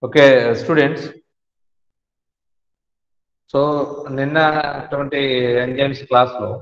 Okay students so నిన్న అటువంటి enzymes class లో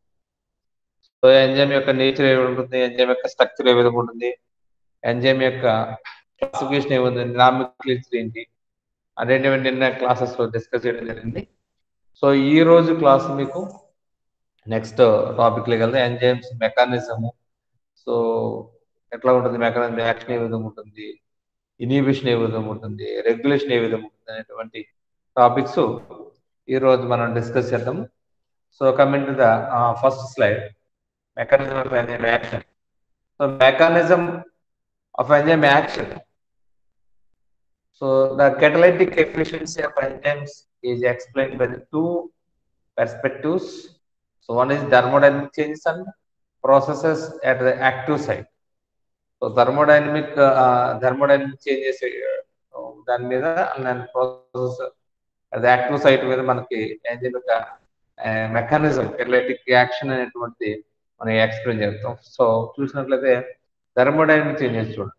సో ఎంజైమ్ యొక్క నేచర్ ఏ ఉంటుంది ఎంజైమ్ యొక్క స్ట్రక్చర్ ఏ విధంగా ఉంటుంది ఎంజైమ్ యొక్క క్లాసిఫికేషన్ ఏముంది నామిక్లేచర్ ఏంటి అనేటివి నిన్న క్లాసెస్ లో డిస్కస్ చేయడం జరిగింది సో ఈ రోజు క్లాస్ మీకు నెక్స్ట్ టాపిక్ లోకి వెళ్తే ఎంజైమ్స్ మెకానిజము సో ఎట్లా ఉంటుంది మెకానిజం యాక్షన్ ఏ విధంగా ఉంటుంది ఇనిబిషన్ ఏ విధంగా ఉంటుంది రెగ్యులేషన్ ఏ విధంగా ఉంటుంది అనేటువంటి టాపిక్స్ ఈ రోజు మనం డిస్కస్ చేద్దాం so coming to the first slide mechanism of enzyme action so mechanism of enzyme action so the catalytic efficiency of enzymes is explained by the two perspectives so one is thermodynamic changes and processes at the active site so thermodynamic thermodynamic changes దాని మీద and process అది active site మీద మనకి engine యొక్క mechanism catalytic action అనేటువంటి మనం explain చేస్తాం so చూసినట్లయితే థర్మోడైనమిక్ చేంజెస్ చూడండి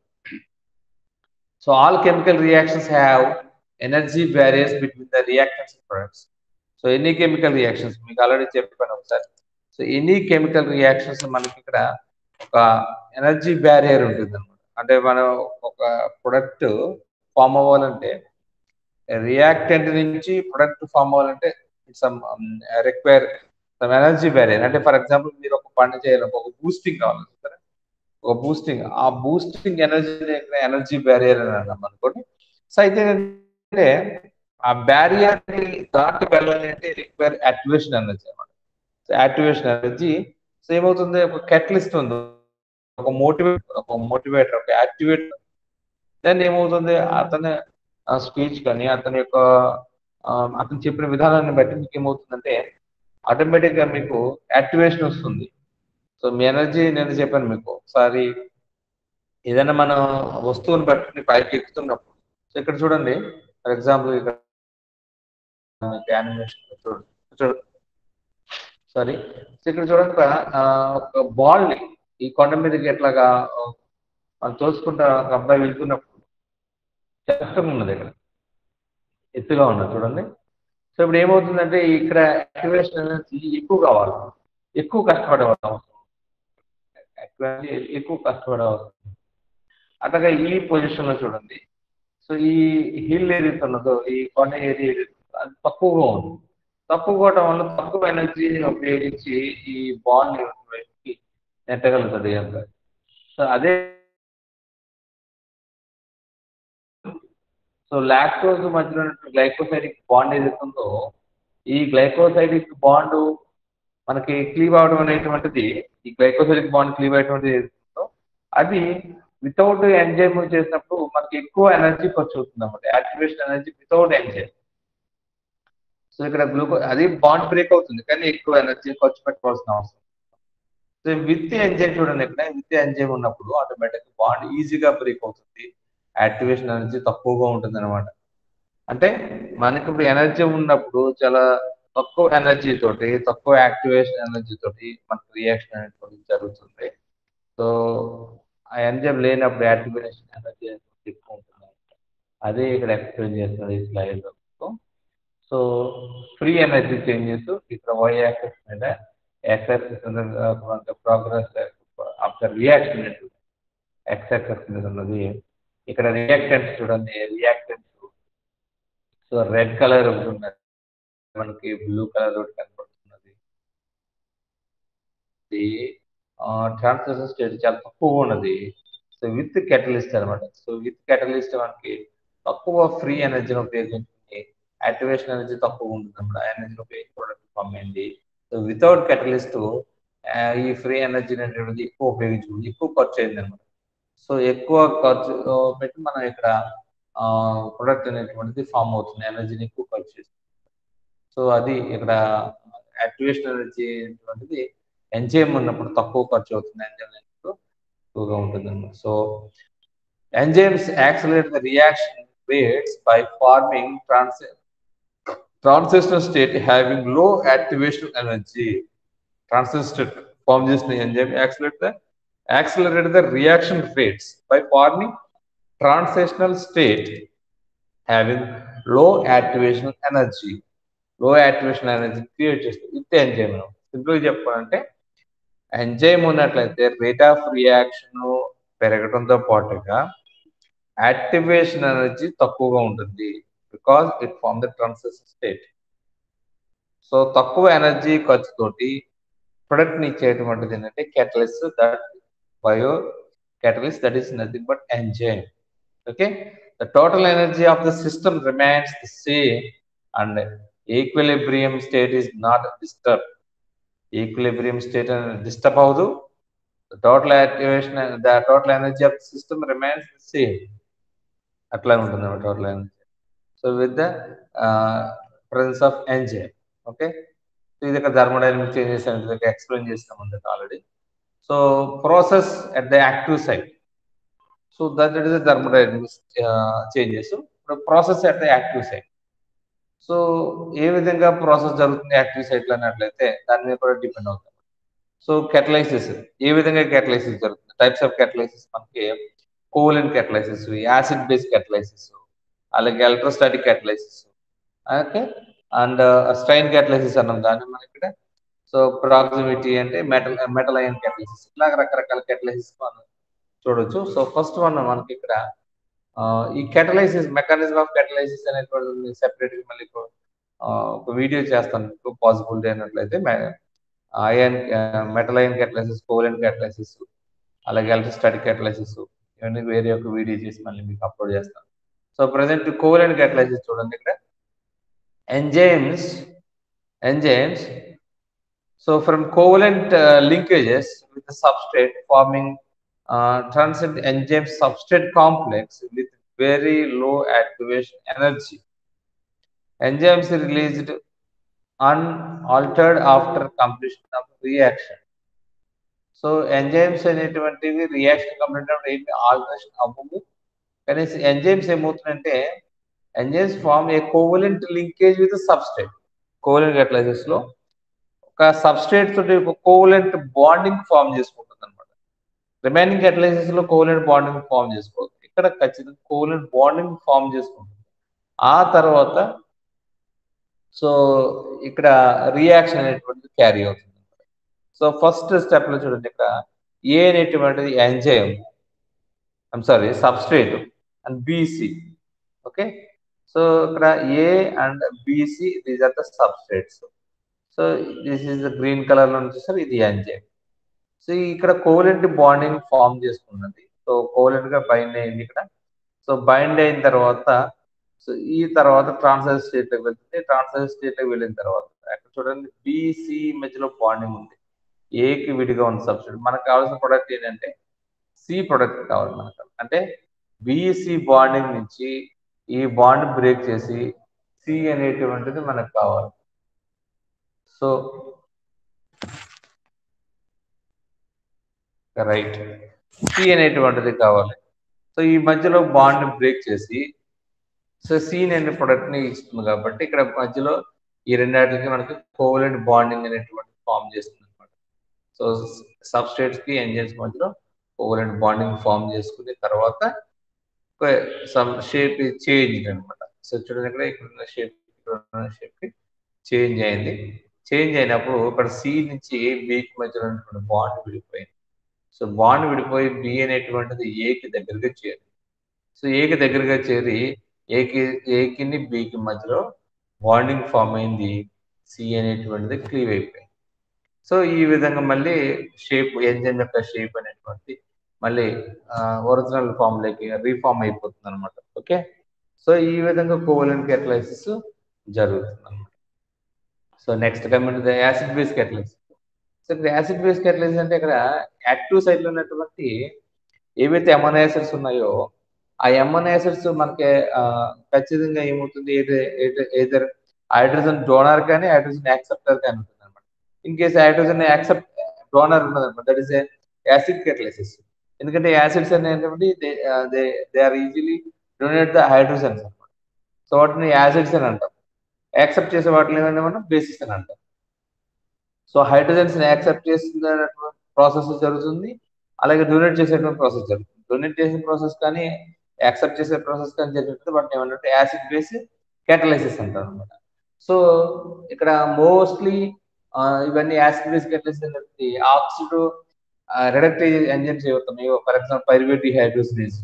so all chemical reactions have energy barriers between the reactions products so any chemical reactions మీకు ఆల్రెడీ చెప్పాను ఒకసారి సో ఎనీ కెమికల్ రియాక్షన్స్ మనకి ఇక్కడ ఒక ఎనర్జీ బ్యారియర్ ఉంటుంది అనమాట అంటే మనం ఒక ప్రొడక్ట్ ఫామ్ అవ్వాలంటే రియాక్టెంట్ నుంచి ప్రొడక్ట్ ఫామ్ అవ్వాలంటే some require some energy barrier అంటే ఫర్ ఎగ్జాంపుల్ మీరు ఒక పని చేయాలి ఒక బూస్టింగ్ కావాలి సరే ఒక బూస్టింగ్ ఆ బూస్టింగ్ ఎనర్జీ ఎనర్జీ బ్యారియర్ అని అన్నాం అనుకోండి సో అయితే ఏంటంటే ఆ బ్యారియర్ ని దాటి వెళ్ళాలి అంటే రిక్వైర్ యాక్టివేషన్ ఎనర్జీ అనమాట సో యాక్టివేషన్ ఎనర్జీ సో ఏమవుతుంది ఒక కెటలిస్ట్ ఉంది ఒక మోటివేట్ ఒక మోటివేటర్ ఒక యాక్టివేటర్ దాన్ని ఏమవుతుంది అతని స్పీచ్ కానీ అతని యొక్క అతను చెప్పిన విధానాన్ని బట్టి మీకు ఏమవుతుందంటే ఆటోమేటిక్ గా మీకు యాక్టివేషన్ వస్తుంది సో మీ ఎనర్జీ నేను చెప్పాను మీకు ఒకసారి ఏదైనా మనం వస్తువుని బట్టి పైకి ఎక్కుతున్నప్పుడు సో ఇక్కడ చూడండి ఫర్ ఎగ్జాంపుల్ ఇక్కడ యానిమేషన్ చూడండి చూడండి సారీ ఇక్కడ చూడండి ఒక బాల్ ని ఈ కొండ మీదకి ఎట్లాగా మనం తోసుకుంటా ఒక అబ్బాయి వెళ్తున్నప్పుడు కష్టం ఉన్నది ఇక్కడ ఎత్తుగా ఉన్నది చూడండి సో ఇప్పుడు ఏమవుతుందంటే ఇక్కడ యాక్టివేషన్ అనేది ఎక్కువ కావాలి ఎక్కువ కష్టపడే అవసరం ఎక్కువ కష్టపడే అవసరం అట్లాగా ఈ పొజిషన్ లో చూడండి సో ఈ హిల్ ఏదైతే ఉన్నదో ఈ కొండ ఏరియా అది తక్కువగా ఉంది తక్కువ అవడం వల్ల తక్కువ ఎనర్జీని ఉపయోగించి ఈ బాల్ వైపుకి నెట్టగలుగుతుంది అబ్బాయి సో అదే సో లాక్టోజ్ మధ్యలో గ్లైకోసైడిక్ బాండ్ ఏదైతే ఉందో ఈ గ్లైకోసైడిక్ బాండ్ మనకి క్లీవ్ అవడం అనేటువంటిది ఈ గ్లైకోసైడిక్ బాండ్ క్లీవ్ అయ్యేటువంటిది ఏదైతుందో అది వితౌట్ ఎంజైమ్ చేసినప్పుడు మనకి ఎక్కువ ఎనర్జీ ఖర్చు అవుతుంది అన్నమాట activation energy without enzyme so ఇక్కడ గ్లూకో అది బాండ్ బ్రేక్ అవుతుంది కానీ ఎక్కువ ఎనర్జీ ఖర్చు పెట్టుకోవాల్సిన అవసరం సో విత్ ఎంజైమ్ చూడండి ఇక్కడ విత్ ఎంజైమ్ ఉన్నప్పుడు ఆటోమేటిక్ బాండ్ ఈజీగా బ్రేక్ అవుతుంది యాక్టివేషన్ ఎనర్జీ తక్కువగా ఉంటుంది అనమాట అంటే మనకి ఇప్పుడు ఎనర్జీ ఉన్నప్పుడు చాలా తక్కువ ఎనర్జీ తోటి తక్కువ యాక్టివేషన్ ఎనర్జీ తోటి మనకి రియాక్షన్ అనేటువంటి జరుగుతుంది సో ఆ ఎంజైమ్ లేనప్పుడు యాక్టివేషన్ ఎనర్జీ ఎక్కువ ఉంటుంది అదే ఇక్కడ ఎక్స్ప్లెయిన్ చేస్తున్నది ఈ slide so free energy changes ఇక్కడ వై యాక్సెస్ మీద axis progress of the reaction x axis మీద ఉన్నది ఇక్కడ రియాక్టెంట్స్ చూడండి రియాక్టెంట్స్ సో రెడ్ కలర్ ఒకటి ఉన్నది మనకి బ్లూ కలర్ ఒకటి కనపడుతున్నది ట్రాన్స్లేషన్ స్టేట్ చాలా తక్కువగా ఉన్నది సో విత్ కెటలిస్ట్ అనమాట సో విత్ కెటలిస్ట్ మనకి తక్కువ ఫ్రీ ఎనర్జీని ఉపయోగించి యాక్టివేషన్ ఎనర్జీ తక్కువ ఉంటుంది అనమాట ఎనర్జీని ఉపయోగించి ప్రొడక్ట్ ఫామ్ అయింది సో వితౌట్ కెటలిస్ట్ ఈ ఫ్రీ ఎనర్జీ అనేటువంటిది ఎక్కువ ఉపయోగించుకుంది ఎక్కువ ఖర్చు అయింది అనమాట సో ఎక్కువ ఖర్చు పెట్టి మనం ఇక్కడ ప్రొడక్ట్ అనేటువంటిది ఫామ్ అవుతుంది ఎనర్జీని ఎక్కువ ఖర్చు చేస్తుంది సో అది ఇక్కడ యాక్టివేషన్ ఎనర్జీ అనేటువంటిది ఎంజైమ్ ఉన్నప్పుడు తక్కువ ఖర్చు అవుతుంది ఎంజైమ్ ఉన్నప్పుడు ఎక్కువగా ఉంటుంది అనమాట so enzymes accelerate the reaction rates by forming trans transistor state having low activation energy transistor form చేసిన enzyme accelerate the accelerate the reaction rates by forming transitional state having low activation energy low activation energy create చేస్తుంది ఇది enzyme సింపుల్గా చెప్పాలంటే enzyme ఉన్నట్లయితే rate of reaction పెరగడంతో పాటుగా activation energy తక్కువగా ఉంటుంది because it form the transition state so తక్కువ ఎనర్జీ ఖర్చుతోటి ప్రొడక్ట్ని ఇచ్చేటువంటిది ఏంటంటే catalyst that bio catalyst that is nothing but enzyme okay the total energy of the system remains the same and equilibrium state is not disturbed equilibrium state disturb avadu the total activation the total energy of the system remains the same అట్లా ఉంటుంది total energy so with the presence of enzyme okay so ఇది ఇక్కడ thermodynamic changes అనేది explain చేసినాం అందరికి already so process at the active site so that it is thermodynamics changes ఇప్పుడు process at the active site so ఏ విధంగా process జరుగుతుంది active సైట్లో అన్నట్లయితే దాని మీద కూడా డిపెండ్ అవుతుంది సో కెటలైసిస్ ఏ విధంగా కెటలైసిస్ జరుగుతుంది టైప్స్ ఆఫ్ కెటలైసిస్ మనకి covalent catalysis acid base catalysis అలాగే electrostatic catalysis okay and strain catalysis అన్నాం దాన్ని మనం ఇక్కడ సో ప్రాక్సిమిటీ అంటే మెటల్ మెటల్ అయన్ కెటలైసిస్ ఇలాగ రకరకాల కెటలైసిస్ మనం చూడొచ్చు సో ఫస్ట్ వన్ మనకి ఇక్కడ ఈ కెటలైసిస్ మెకానిజం ఆఫ్ కెటలైసిస్ అనేటువంటి సెపరేట్ మళ్ళీ ఒక వీడియో చేస్తాను మీకు పాసిబిలిటీ అయినట్లయితే ion metal ion catalysis covalent catalysis అలాగే ఎలక్ట్రోస్టాటిక్ కెటలైసిస్ ఇవన్నీ వేరే ఒక వీడియో చేసి మళ్ళీ మీకు అప్లోడ్ చేస్తాను సో ప్రజెంట్ కోవలెంట్ కెటలైసిస్ చూడండి ఇక్కడ enzymes enzymes so from covalent uh, linkages with the substrate forming uh, transient enzyme substrate complex with very low activation energy enzymes are released unaltered after completion of reaction so enzymes అనేటువంటివి reaction complete ఏంటి alteration అవ్వము కానీ enzymes ఏమవుతుందంటే enzymes form a covalent linkage with substrate covalent catalysis లో ఒక substrate తోటి ఒక covalent bonding form చేసుకుంటుంది అనమాట రిమైనింగ్ కెటలైసిస్ లో కోవలెంట్ బాండింగ్ ఫామ్ చేసుకోవచ్చు ఇక్కడ ఖచ్చితంగా కోవలెంట్ బాండింగ్ ఫామ్ చేసుకుంటుంది ఆ తర్వాత సో ఇక్కడ రియాక్షన్ అనేటువంటిది క్యారీ అవుతుంది సో ఫస్ట్ స్టెప్ లో చూడండి ఇక్కడ ఏ అనేటువంటిది enzyme I'm sorry substrate and B C okay so ఇక్కడ A and B C these are the substrates so this is the green colour లో చూసారు ఇది ఎంజైమ్ సో ఇక్కడ కోవలెంట్ బాండింగ్ ఫామ్ చేసుకున్నది సో కోవలెంట్ గా బైండ్ అయింది ఇక్కడ సో బైండ్ అయిన తర్వాత సో ఈ తర్వాత ట్రాన్స్ఫర్ స్టేట్ లోకి వెళ్తుంది ట్రాన్స్ఫర్ స్టేట్ లోకి వెళ్ళిన తర్వాత అక్కడ చూడండి బీసీ మధ్యలో బాండింగ్ ఉంది ఏకి విడిగా ఉంది సబ్స్టిట్యూట్ మనకు కావాల్సిన ప్రొడక్ట్ ఏంటంటే సి ప్రొడక్ట్ కావాలి మనకు అంటే బీసీ బాండింగ్ నుంచి ఈ బాండ్ బ్రేక్ చేసి సి అనేటువంటిది మనకు కావాలి సో రైట్ సి అనేటువంటిది కావాలి సో ఈ మధ్యలో బాండ్ బ్రేక్ చేసి సో సీన్ అనే ప్రొడక్ట్ ని ఇస్తుంది కాబట్టి ఇక్కడ మధ్యలో ఈ రెండాటికి మనకి కోవలెంట్ బాండింగ్ అనేటువంటి ఫామ్ చేస్తుంది అనమాట సో సబ్స్టేట్స్ కి ఎంజైన్స్ మధ్యలో కోవలెంట్ బాండింగ్ ఫామ్ చేసుకున్న తర్వాత సమ్ షేప్ చేంజ్ అనమాట సో చూడండి ఇక్కడ ఇక్కడ షేప్ షేప్ కి చేంజ్ అయింది చేంజ్ అయినప్పుడు ఇక్కడ సి నుంచి బికి మధ్యలో ఉన్నటువంటి బాండ్ విడిపోయింది సో బాండ్ విడిపోయి బి అనేటువంటిది ఏకి దగ్గరగా చేరింది సో ఏకి దగ్గరగా చేరి ఏకి ఏకిని బికి మధ్యలో బాండింగ్ ఫామ్ అయింది సి అనేటువంటిది క్లీవ్ అయిపోయింది సో ఈ విధంగా మళ్ళీ షేప్ ఎంజైమ్ యొక్క షేప్ అనేటువంటి మళ్ళీ ఒరిజినల్ ఫామ్ లోకి రీఫామ్ అయిపోతుంది అనమాట ఓకే సో ఈ విధంగా కోవలెంట్ కెటలైసిస్ జరుగుతుంది అనమాట so next coming acid base catalysis so ఇక్కడ యాసిడ్ బేస్ కెటలైసిస్ అంటే ఇక్కడ యాక్టివ్ సైడ్ లో ఉన్నటువంటి ఏవైతే ఎమన్ యాసిడ్స్ ఉన్నాయో ఆ ఎమన్ యాసిడ్స్ మనకి ఖచ్చితంగా ఏమవుతుంది ఏదర్ హైడ్రోజన్ డోనర్ కానీ హైడ్రోజన్ యాక్సెప్టర్ కానీ ఉంటుంది అనమాట in case hydrogen accept donor ఉన్నది అనమాట దట్ ఈస్ యాసిడ్ కెటలైసిస్ ఎందుకంటే యాసిడ్స్ అనేటువంటి they are easily donate the hydrogens అనమాట సో వాటిని యాసిడ్స్ అని అంటాం యాక్సెప్ట్ చేసే వాటిని ఏమంటే మనం బేసిస్ అని అంటాం సో హైడ్రోజన్స్ ని యాక్సెప్ట్ చేసిన ప్రాసెస్ జరుగుతుంది అలాగే డొనేట్ చేసేటువంటి ప్రాసెస్ జరుగుతుంది డొనేట్ చేసిన ప్రాసెస్ కానీ యాక్సెప్ట్ చేసే ప్రాసెస్ కానీ జరుగుతుంది వాటిని ఏమంటే యాసిడ్ బేస్ క్యాటలైసిస్ అంటారు అనమాట సో ఇక్కడ మోస్ట్లీ ఇవన్నీ యాసిడ్ బేస్ క్యాటలైసిస్ అనేది ఆక్సిడ్ రెడక్టేజ్ ఎంజైమ్స్ ఏవవుతున్నాయో for example pyruvate dehydrogenase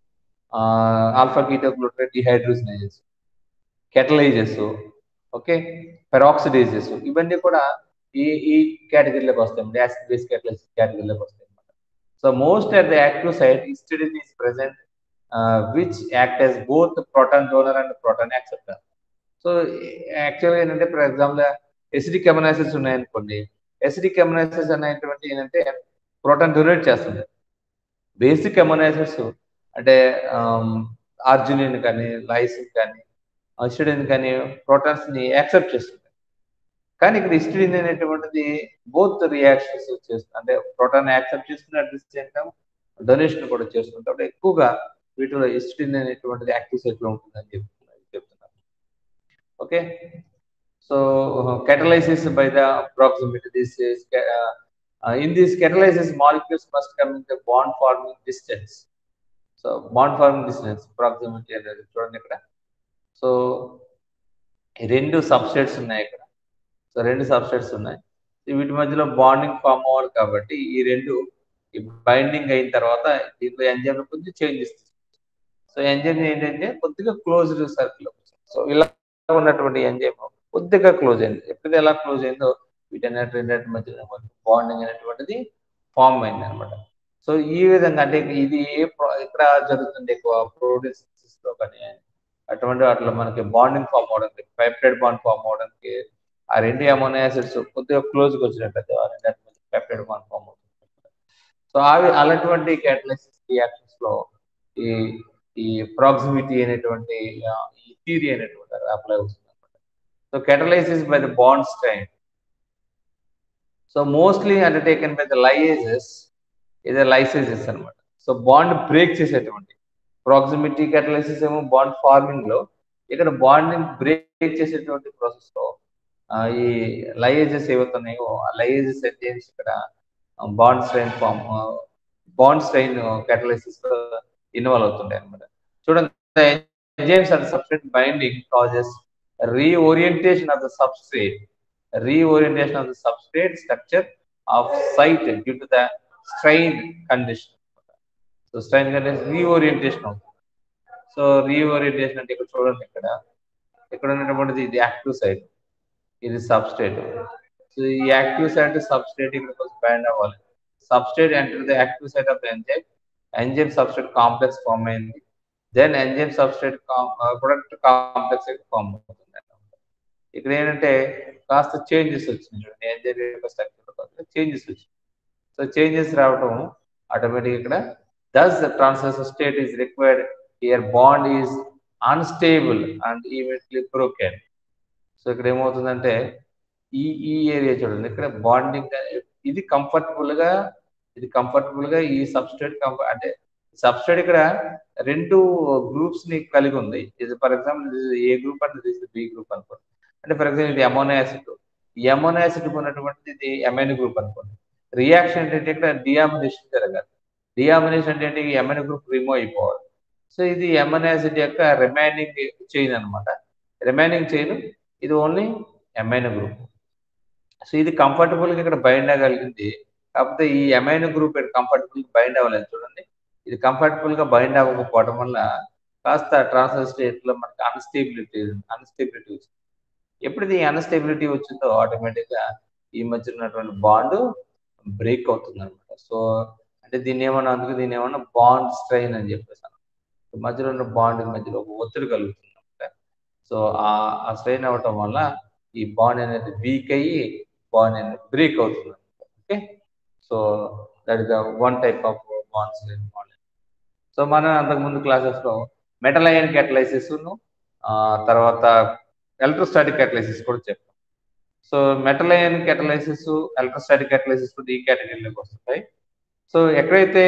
alpha ketoglutarate dehydrogenases catalyses okay peroxidases ఇవన్నీ కూడా ఈ ఈ కేటగిరీలోకి వస్తాయి యాసిడ్ బేస్ క్యాటలైసిస్ కేటగిరీలోకి వస్తాయి అనమాట so most at the active site histidine is present which act as both proton donor and proton acceptor so యాక్చువల్గా ఏంటంటే ఫర్ ఎగ్జాంపుల్ ఎసిడిక్ ఎమనాసిస్ ఉన్నాయనుకోండి ఎసిడిక్ ఎమనాసిస్ అనేటువంటి ఏంటంటే ప్రోటాన్ డొనేట్ చేస్తుంది బేసిక్ ఎమోనాసిస్ అంటే ఆర్జినిన్ కానీ లైసిన్ కానీ హిస్టిడిన్ కానీ ప్రోటాన్స్ ని యాక్సెప్ట్ చేస్తుంది కానీ ఇక్కడ హిస్టిడిన్ అనేటువంటిది బోత్ రియాక్షన్స్ చేస్తుంది అంటే ప్రోటాన్ యాక్సెప్ట్ చేస్తుంది at the same time donation కూడా చేస్తుంది కాబట్టి ఎక్కువగా వీటిలో హిస్టిడిన్ అనేటువంటిది యాక్టివ్ సైట్ లో ఉంటుందని చెప్తున్నారు చెప్తున్నారు okay so catalysis by the proximity this is uh, uh, in this catalysis molecules must come in the bond forming distance so bond forming distance proximity అనేది చూడండి ఇక్కడ సో రెండు సబ్స్టేట్స్ ఉన్నాయి ఇక్కడ సో రెండు సబ్స్టేట్స్ ఉన్నాయి వీటి మధ్యలో బాండింగ్ ఫామ్ అవ్వాలి కాబట్టి ఈ రెండు బైండింగ్ అయిన తర్వాత దీంట్లో ఎంజైమ్ కొంచెం చేంజ్ ఇస్తుంది సో ఎంజైమ్ ఏంటంటే కొద్దిగా క్లోజ్డ్ సర్కిల్ సో ఇలా ఉన్నటువంటి ఎంజైమ్ కొద్దిగా క్లోజ్ అయింది ఎప్పుడైతే ఎలా క్లోజ్ అయిందో వీటన్నిటి రెండింటి మధ్య బాండింగ్ అనేటువంటిది ఫామ్ అయింది అనమాట సో ఈ విధంగా అంటే ఇది ఏ ఇక్కడ జరుగుతుంది ఎక్కువ ప్రోటీన్స్ లో కానీ అటువంటి వాటిలో మనకి బాండింగ్ ఫామ్ అవడానికి పెప్టైడ్ బాండ్ ఫామ్ అవడానికి ఆ రెండు అమోనో యాసిడ్స్ కొద్దిగా క్లోజ్గా వచ్చినట్లయితే ఆ రెండింటి మధ్య పెప్టైడ్ బాండ్ ఫామ్ అవుతుంది సో అవి అలాంటి క్యాటలైసిస్ రియాక్షన్స్ లో ఈ ఈ ప్రాక్సిమిటీ అనేటువంటి ఈ థియరీ అనేటువంటి అప్లై అవుతుంది So catalysis by the bond strain. So mostly undertaken by the lyases is a lysases అనమాట సో బాండ్ బ్రేక్ చేసేటువంటి ప్రాక్సిమిటీ catalysis ఏమో బాండ్ ఫార్మింగ్ లో ఇక్కడ బాండ్ బ్రేక్ చేసేటువంటి ప్రాసెస్ లో ఈ లయేజెస్ ఏవైతున్నాయో ఆ లయేజెస్ ఎంజైమ్స్ ఇక్కడ bond strain form bond strain catalysis లో ఇన్వాల్వ్ అవుతుంటాయి అనమాట చూడండి enzymes and substrate binding causes reorientation of the substrate reorientation of the substrate structure of site due to the strain condition so strain condition reorientation అవుతుంది so reorientation అంటే ఇక్కడ చూడండి ఇక్కడ ఇక్కడ ఉన్నటువంటిది ఇది యాక్టివ్ సైట్ ఇది సబ్స్టేట్ సో ఈ యాక్టివ్ సైట్ సబ్స్టేట్ ఇక్కడ కొంచెం బ్యాండ్ అవ్వాలి substrate enter the active site of the enzyme enzyme substrate complex form అయింది then enzyme substrate product complex form అవుతుంది ఇక్కడ ఏంటంటే కాస్త చేంజెస్ వచ్చినాయి చూడండి ఎంజైమ్ యొక్క స్ట్రక్చర్ చేంజెస్ వచ్చినాయి సో చేంజెస్ రావడం ఆటోమేటిక్ ఇక్కడ thus the transfer state is required here bond is unstable and eventually broken so ఇక్కడ ఏమవుతుందంటే ఈ ఈ ఏరియా చూడండి ఇక్కడ బాండింగ్ ఇది కంఫర్టబుల్ గా ఇది కంఫర్టబుల్ గా ఈ సబ్స్టేట్ కంఫర్ట్ అంటే సబ్స్టేట్ ఇక్కడ రెండు గ్రూప్స్ ని కలిగి ఉంది ఇది ఫర్ ఎగ్జాంపుల్ ఏ గ్రూప్ అంటే దిస్ బి గ్రూప్ అనుకోండి అంటే ఫర్ ఎగ్జాంపుల్ ఇది అమోనో యాసిడ్ ఈ అమోనో యాసిడ్ ఉన్నటువంటిది ఇది ఎమైన్ గ్రూప్ అనుకోండి రియాక్షన్ ఏంటంటే ఇక్కడ డియామినేషన్ జరగాలి డియామినేషన్ అంటే ఏంటి ఎమైన్ గ్రూప్ రిమూవ్ అయిపోవాలి సో ఇది ఎమైన్ యాసిడ్ యొక్క రిమైనింగ్ చైన్ అనమాట రిమైనింగ్ చైన్ ఇది ఓన్లీ ఎమైన్ గ్రూప్ సో ఇది కంఫర్టబుల్ గా ఇక్కడ బైండ్ అవ్వగలిగింది కాకపోతే ఈ ఎమైన్ గ్రూప్ కంఫర్టబుల్ బైండ్ అవ్వలేదు చూడండి ఇది కంఫర్టబుల్ గా బైండ్ అవ్వకపోవడం వల్ల కాస్త ట్రాన్స్ఫర్ స్టేట్ లో మనకి అన్స్టేబిలిటీ అన్స్టేబిలిటీ వచ్చింది ఎప్పుడైతే ఈ అన్స్టేబిలిటీ వచ్చిందో ఆటోమేటిక్ గా ఈ మధ్య ఉన్నటువంటి బాండ్ బ్రేక్ అవుతుంది అనమాట సో అంటే దీన్ని ఏమన్నా అందుకు దీన్ని ఏమన్నా బాండ్ స్ట్రైన్ అని చెప్పేసాను మధ్యలో ఉన్న బాండ్ మధ్యలో ఒక ఒత్తిడి కలుగుతుంది అనమాట సో ఆ స్ట్రైన్ అవ్వటం వల్ల ఈ బాండ్ అనేది వీక్ అయ్యి బాండ్ అనేది బ్రేక్ అవుతుంది okay so that is the one type of bond strain bond so మనం అంతకుముందు క్లాసెస్ లో మెటల్ అయన్ క్యాటలైసిస్ తర్వాత ఎలక్ట్రోస్టాటిక్ క్యాటలైసిస్ కూడా చెప్పాం so metal ion catalysis electrostatic catalysis కూడా ఈ కేటగిరీలోకి వస్తాయి సో ఎక్కడైతే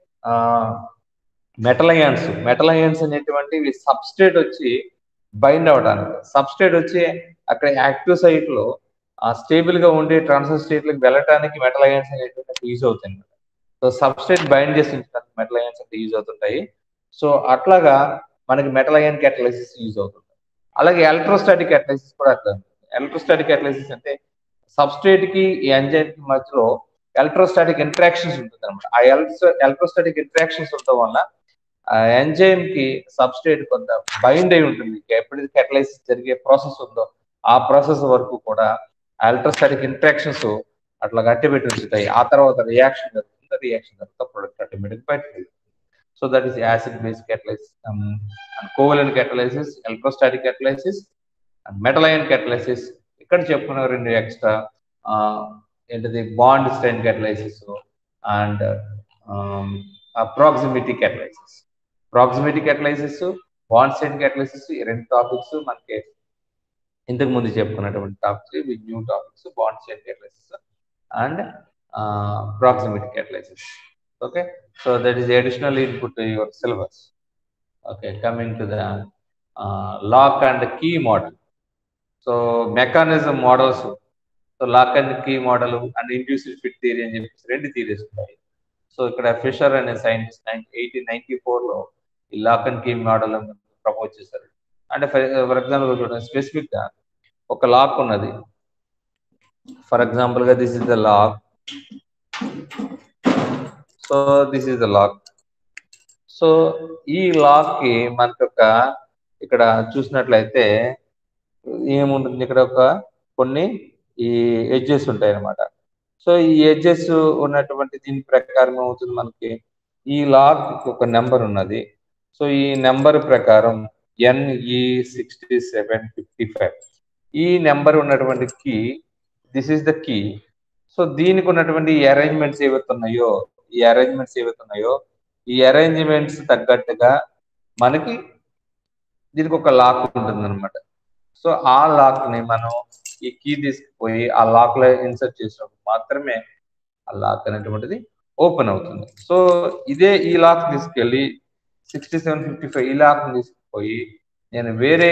మెటల్ అయాన్స్ మెటల్ అయాన్స్ అనేటువంటివి సబ్స్టేట్ వచ్చి బైండ్ అవడానికి సబ్స్టేట్ వచ్చి అక్కడ యాక్టివ్ సైట్ లో స్టేబుల్ గా ఉండే ట్రాన్స్ఫర్ స్టేట్ లకు వెళ్ళటానికి మెటల్ అయాన్స్ అనేటువంటి యూజ్ అవుతాయి సో సబ్స్టేట్ బైండ్ చేసి మెటల్ అయాన్స్ అంటే యూజ్ అవుతుంటాయి సో అట్లాగా మనకి మెటల్ అయాన్ క్యాటలైసిస్ యూజ్ అవుతుంది అలాగే ఎలక్ట్రోస్టాటిక్ క్యాటలైసిస్ కూడా అట్లా ఎలక్ట్రోస్టాటిక్ క్యాటలైసిస్ అంటే సబ్స్ట్రేట్ కి ఈ ఎంజైమ్ కి మధ్యలో ఎలక్ట్రోస్టాటిక్ ఇంటరాక్షన్స్ ఉంటుంది అనమాట ఆ ఎలక్ట్రోస్టాటిక్ ఇంటరాక్షన్స్ ఉండడం వల్ల ఆ ఎంజైమ్ కి సబ్స్ట్రేట్ కొంత బైండ్ అయి ఉంటుంది ఎప్పుడైతే క్యాటలైసిస్ జరిగే ప్రాసెస్ ఉందో ఆ ప్రాసెస్ వరకు కూడా ఎలక్ట్రోస్టాటిక్ ఇంటరాక్షన్స్ అట్లా గట్టిపెట్టి ఉంచుతాయి ఆ తర్వాత రియాక్షన్ జరుగుతుంది రియాక్షన్ తర్వాత ప్రొడక్ట్ ఆటోమేటిక్ బయటకు వెళ్తుంది so that is acid base catalysis and covalent catalysis electrostatic catalysis and metal ion catalysis ఇక్కడ చెప్పుకున్న రెండు ఎక్స్ట్రా ఏంటిది bond strain catalysis and proximity catalysis proximity catalysis bond strain catalysis ఈ రెండు టాపిక్స్ మనకి ఇంతకు ముందు చెప్పుకున్నటువంటి టాపిక్స్ ఇవి new topics bond strain catalysis and proximity catalysis okay so that is additional input to your syllabus okay coming to the uh, lock and key model so mechanism models so lock and key model and induced fit theory అని చెప్పేసి రెండు theories ఉంటాయి so ఇక్కడ fissure అనే scientist eighteen ninety ఫోర్లో ఈ lock and key model propose చేశారు అంటే ఫర్ ఎగ్జాంపుల్ చూడండి స్పెసిఫిక్ గా ఒక లాక్ ఉన్నది ఫర్ ఎగ్జాంపుల్ గా this is the lock so this is the lock so ఈ లాక్ కి మనకి ఒక ఇక్కడ చూసినట్లయితే ఏముంటుంది ఇక్కడ ఒక కొన్ని ఈ ఎడ్జెస్ ఉంటాయి అన్నమాట సో ఈ ఎడ్జెస్ ఉన్నటువంటి దీని ప్రకారం ఏమవుతుంది మనకి ఈ లాక్ ఒక నెంబర్ ఉన్నది సో ఈ నెంబర్ ప్రకారం N E sixty seven fifty five ఈ నెంబర్ ఉన్నటువంటి key this is the key so దీనికి ఉన్నటువంటి అరేంజ్మెంట్స్ ఏవైతే ఉన్నాయో ఈ అరేంజ్మెంట్స్ ఏవైతే ఉన్నాయో ఈ అరేంజ్మెంట్స్ తగ్గట్టుగా మనకి దీనికి ఒక లాక్ ఉంటుంది అనమాట సో ఆ లాక్ ని మనం ఈ కీ తీసుకుపోయి ఆ లాక్ లో ఇన్సర్ట్ చేసినప్పుడు మాత్రమే ఆ లాక్ అనేటువంటిది ఓపెన్ అవుతుంది సో ఇదే ఈ లాక్ తీసుకెళ్ళి సిక్స్టీ సెవెన్ ఫిఫ్టీ ఫైవ్ ఈ లాక్ తీసుకుపోయి నేను వేరే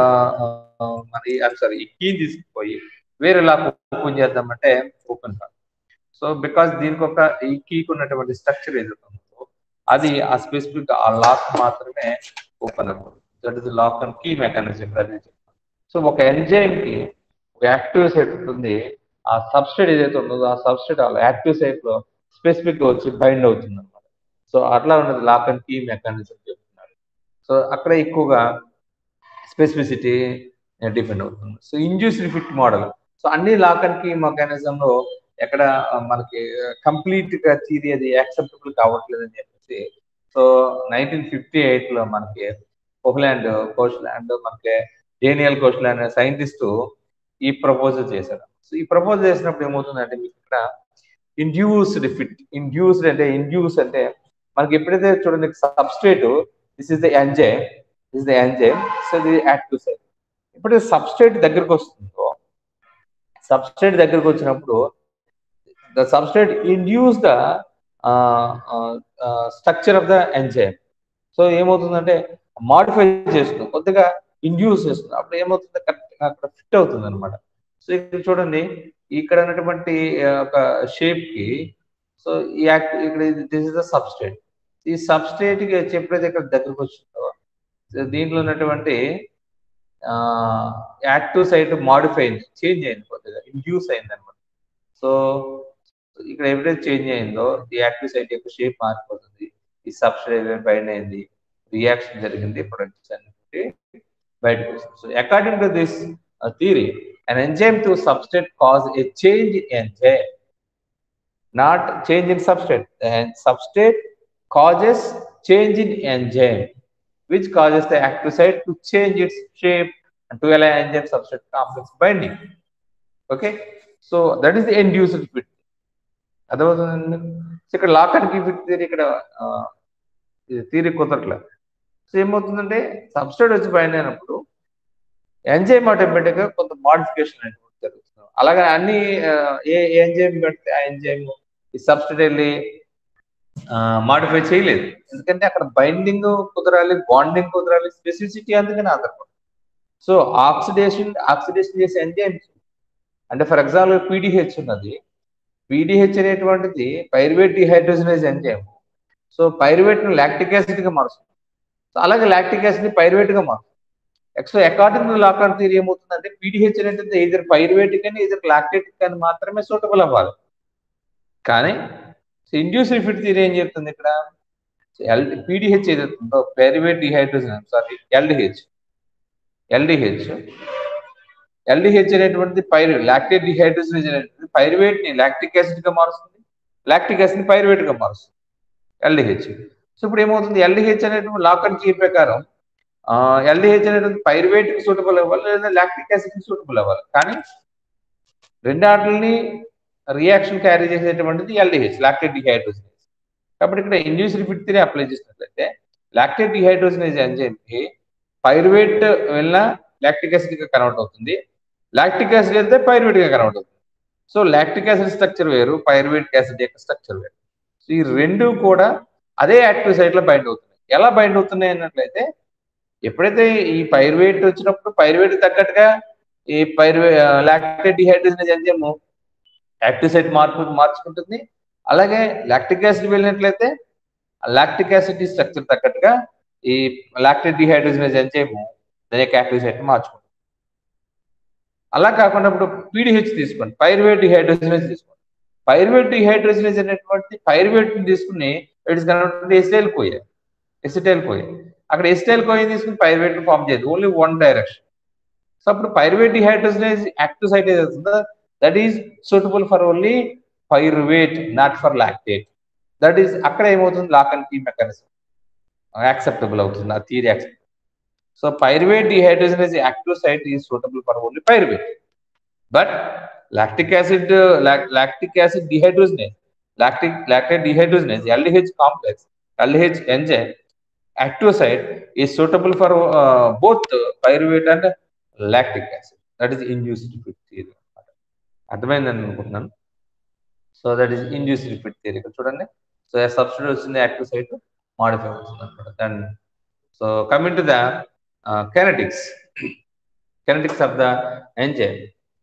మరి సారీ ఈ కీ తీసుకుపోయి వేరే లాక్ ఓపెన్ చేద్దామంటే ఓపెన్ కాదు సో బికాస్ దీనికి ఒక ఈ కీకి ఉన్నటువంటి స్ట్రక్చర్ ఏదైతే ఉందో అది ఆ స్పెసిఫిక్ ఆ లాక్ మాత్రమే ఓపెన్ అవుతుంది that is lock and key mechanism అది సో ఒక ఎంజైమ్ కి ఒక యాక్టివ్ సైట్ ఉంటుంది ఆ సబ్స్టేట్ ఏదైతే ఉందో ఆ సబ్స్టేట్ ఆ యాక్టివ్ సైట్ లో స్పెసిఫిక్ గా వచ్చి బైండ్ అవుతుంది అనమాట సో అట్లా ఉన్నది లాక్ అండ్ కీ మెకానిజం చెప్తున్నారు సో అక్కడ ఎక్కువగా స్పెసిఫిసిటీ డిపెండ్ అవుతుంది so induced fit model so అన్ని లాక్ అండ్ కీ మెకానిజం లో ఎక్కడ మనకి కంప్లీట్ గా థీరీ అది యాక్సెప్టబుల్ కావట్లేదు అని చెప్పేసి సో నైన్టీన్ ఫిఫ్టీ ఎయిట్ లో మనకి కోహ్లాండ్ కోష్లాండ్ మనకి డేనియల్ కోష్లాండ్ అనే సైంటిస్ట్ ఈ ప్రపోజల్ చేశారు సో ఈ ప్రపోజల్ చేసినప్పుడు ఏమవుతుందంటే మీకు ఇక్కడ ఇండ్యూస్డ్ ఫిట్ ఇండ్యూస్డ్ అంటే ఇండ్యూస్ అంటే మనకి ఎప్పుడైతే చూడండి substrate this is the enzyme this the enzyme so ఇది యాక్టివ్ సైడ్ ఎప్పుడైతే సబ్స్ట్రేట్ దగ్గరకు వస్తుందో సబ్స్ట్రేట్ దగ్గరకు వచ్చినప్పుడు the substrate induce the structure of the enzyme so ఏమవుతుందంటే మాడిఫై చేస్తుంది కొద్దిగా ఇండ్యూస్ చేస్తుంది అప్పుడు ఏమవుతుంది కరెక్ట్ అక్కడ ఫిట్ అవుతుంది అనమాట సో ఇక్కడ చూడండి ఇక్కడ ఉన్నటువంటి ఒక షేప్ కి సో ఈ యాక్ట్ ఇక్కడ దిస్ ఇస్ ద సబ్స్ట్రేట్ ఈ సబ్స్ట్రేట్ కి ఎప్పుడైతే ఇక్కడ దగ్గరకు వచ్చిందో దీంట్లో ఉన్నటువంటి యాక్టివ్ సైట్ మాడిఫై అయింది చేంజ్ అయింది కొద్దిగా ఇండ్యూస్ అయింది అనమాట సో ఇక్కడ ఎప్పుడైతే చేంజ్ అయిందో ఈ యాక్టివ్ సైట్ యొక్క షేప్ మారిపోతుంది ఈ సబ్స్ట్రేట్ బైండ్ అయింది రియాక్షన్ జరిగింది ప్రొడక్ట్స్ అనేది బయటకు వస్తుంది so according to this theory an enzyme to substrate cause a change in enzyme not change in substrate and substrate causes change in enzyme which causes the active site to change its shape and to allow enzyme substrate complex binding okay so that is the induced fit అర్థమవుతుందండి so ఇక్కడ lock and fit theory ఇక్కడ theory కుదరట్లేదు so ఏమవుతుందంటే substrate వచ్చి bind అయినప్పుడు enzyme automatic గా కొంత modification అనేది జరుగుతుంది అలాగే అన్ని ఏ ఎంజైమ్ పెడితే ఆ ఎంజైమ్ ఈ సబ్స్టిట్యూట్ వెళ్ళి మాడిఫై చేయలేదు ఎందుకంటే అక్కడ బైండింగ్ కుదరాలి బాండింగ్ కుదరాలి స్పెసిఫిసిటీ అందుకని ఆధారపడి సో ఆక్సిడేషన్ ఆక్సిడేషన్ చేసే ఎంజైమ్స్ అంటే ఫర్ ఎగ్జాంపుల్ పీడిహెచ్ ఉన్నది పీడిహెచ్ అనేటువంటిది pyruvate dehydrogenase enzyme so pyruvate ను లాక్టిక్ యాసిడ్ గా మారుస్తుంది సో అలాగే లాక్టిక్ యాసిడ్ ని పైరువేట్ గా మారుతుంది so according to lock and theory ఏమవుతుందంటే పీడిహెచ్ అనేది ఇద్దరు పైరువేటిక్ అని ఇద్దరు లాక్టేటిక్ అని మాత్రమే సూటబుల్ అవ్వాలి కానీ ఇండ్యూస్ రిఫిట్ థియరీ ఏం చెప్తుంది ఇక్కడ ఎల్ పీడిహెచ్ ఏదైతుందో pyruvate dehydrogen sorry LDH LDH LDH అనేటువంటిది పైరు లాక్టేట్ డిహైడ్రోజనేజ్ అనేటువంటి పైరువేట్ ని లాక్టిక్ యాసిడ్ గా మారుస్తుంది లాక్టిక్ యాసిడ్ ని పైరువేట్ గా మారుస్తుంది ఎల్డిహెచ్ సో ఇప్పుడు ఏమవుతుంది ఎల్డిహెచ్ అనేటువంటి లాకన్ కీ ప్రకారం ఎల్డిహెచ్ అనేటువంటి పైరువేట్ కి సూటబుల్ అవ్వాలి లేదా లాక్టిక్ యాసిడ్ కి సూటబుల్ అవ్వాలి కానీ రెండు ఆటలని రియాక్షన్ క్యారీ చేసేటువంటిది ఎల్డిహెచ్ లాక్టేట్ డిహైడ్రోజనేజ్ కాబట్టి ఇక్కడ ఇండ్యూస్ రిపీట్ థియరీ అప్లై చేసినట్లయితే లాక్టేట్ డిహైడ్రోజనేజ్ ఎంజైమ్ కి పైరువేట్ వెళ్ళిన లాక్టిక్ యాసిడ్ గా కన్వర్ట్ అవుతుంది లాక్టిక్ యాసిడ్ వెళ్తే పైరువేట్ గా కన్వర్ట్ అవుతుంది సో లాక్టిక్ యాసిడ్ స్ట్రక్చర్ వేరు పైరువేట్ యాసిడ్ యొక్క స్ట్రక్చర్ వేరు సో ఈ రెండు కూడా అదే యాక్టివ్ సైట్ లో బైండ్ అవుతున్నాయి ఎలా బైండ్ అవుతున్నాయి అన్నట్లయితే ఎప్పుడైతే ఈ పైరువేట్ వచ్చినప్పుడు పైరువేట్ తగ్గట్టుగా ఈ పైరువే lactate dehydrogenase enzyme active site మార్పు మార్చుకుంటుంది అలాగే లాక్టిక్ యాసిడ్ వెళ్ళినట్లయితే లాక్టిక్ యాసిడ్ స్ట్రక్చర్ తగ్గట్టుగా ఈ లాక్టేట్ డిహైడ్రోజనేజ్ ఎంజైమ్ దాని యొక్క యాక్టివ్ సైట్ మార్చుకుంటుంది అలా కాకుండా ఇప్పుడు పీడిహెచ్ తీసుకోండి పైరువేట్ డిహైడ్రోజనేజ్ తీసుకోండి పైరువేట్ డిహైడ్రోజనేజ్ అనేటువంటి పైరువేట్ తీసుకుని it's connect acetyl CoA acetyl CoA అక్కడ ఎసిటైల్ కోయ తీసుకుని పైరువేట్ ఫామ్ చేయదు ఓన్లీ వన్ డైరెక్షన్ సో అప్పుడు పైరువేట్ డిహైడ్రోజనేజ్ యాక్టివ్ సైట్ ఏదవుతుందో that is suitable for only pyruvate not for lactate that is అక్కడ ఏమవుతుంది lock and key mechanism acceptable అవుతుంది ఆ theory accept so pyruvate dehydrogenase active site is suitable for only pyruvate but lactic acid lactic acid dehydrogenase lactic lactate dehydrogenase LDH complex LDH enzyme active site is suitable for both pyruvate and lactic acid that is induced fit theory అనమాట అర్థమైందని అనుకుంటున్నాను so that is induced fit theory చూడండి so substitute వచ్చింది active site modify అవుతుంది అనమాట then so coming to the kinetics kinetics of the enzyme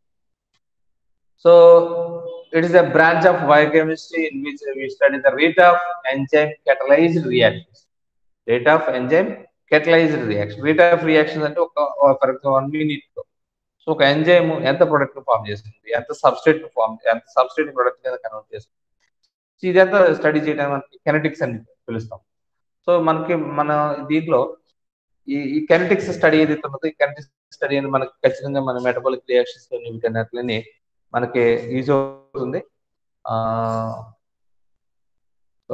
so it is a branch of biochemistry in which we study the rate of enzyme catalyzed reactions rate of enzyme catalyzed reaction rate of reactions అంటే ఒక for example one minute లో so ఒక enzyme ఎంత product form చేస్తుంది ఎంత substrate form ఎంత substrate product కింద convert చేస్తుంది ఇదంతా స్టడీ చేయడానికి మనకి కెనటిక్స్ అని పిలుస్తాం సో మనకి మన దీంట్లో ఈ ఈ కెనటిక్స్ స్టడీ ఏదైతే ఉన్నదో ఈ కెనటిక్స్ స్టడీ అనేది మనకి ఖచ్చితంగా మన మెటబాలిక్ రియాక్షన్స్ వీటన్నిటిని మనకి యూజ్ అవుతుంది సో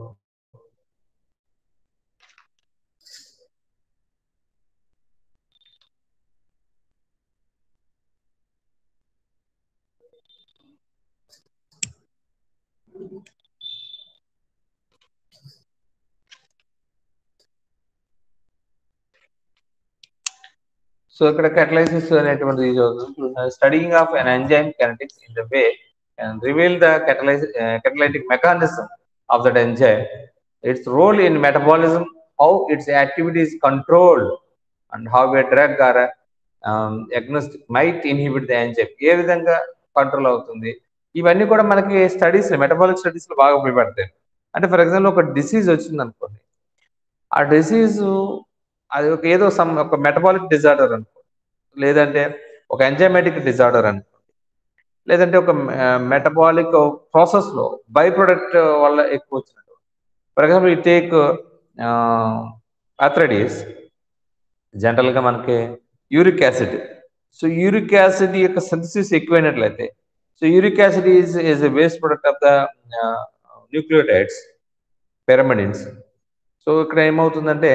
సో ఇక్కడ catalysis అనేటువంటిది యూజ్ అవుతుంది studying of an enzyme kinetics in the way and reveal the catalysis catalytic mechanism of that enzyme its role in metabolism how its activity is controlled and how a drug or um, agnostic might inhibit the enzyme ఏ విధంగా control అవుతుంది ఇవన్నీ కూడా మనకి studies metabolic studies లో బాగా ఉపయోగపడతాయి అంటే ఫర్ ఎగ్జాంపుల్ ఒక డిసీజ్ వచ్చింది అనుకోండి ఆ డిసీజ్ అది ఒక ఏదో సమ్ ఒక మెటబాలిక్ డిజార్డర్ అనుకో లేదంటే ఒక ఎంజైమాటిక్ డిజార్డర్ అనుకో లేదంటే ఒక మెటబాలిక్ ప్రాసెస్ లో బై ప్రొడక్ట్ వల్ల ఎక్కువ వచ్చినట్టు ఫర్ ఎగ్జాంపుల్ ఈ టేక్ అథ్రడీస్ జనరల్ గా మనకి uric acid so uric acid యొక్క సింథసిస్ ఎక్కువైనట్లయితే so uric acid is is a waste product of the nucleotides pyrimidines so ఇక్కడ ఏమవుతుందంటే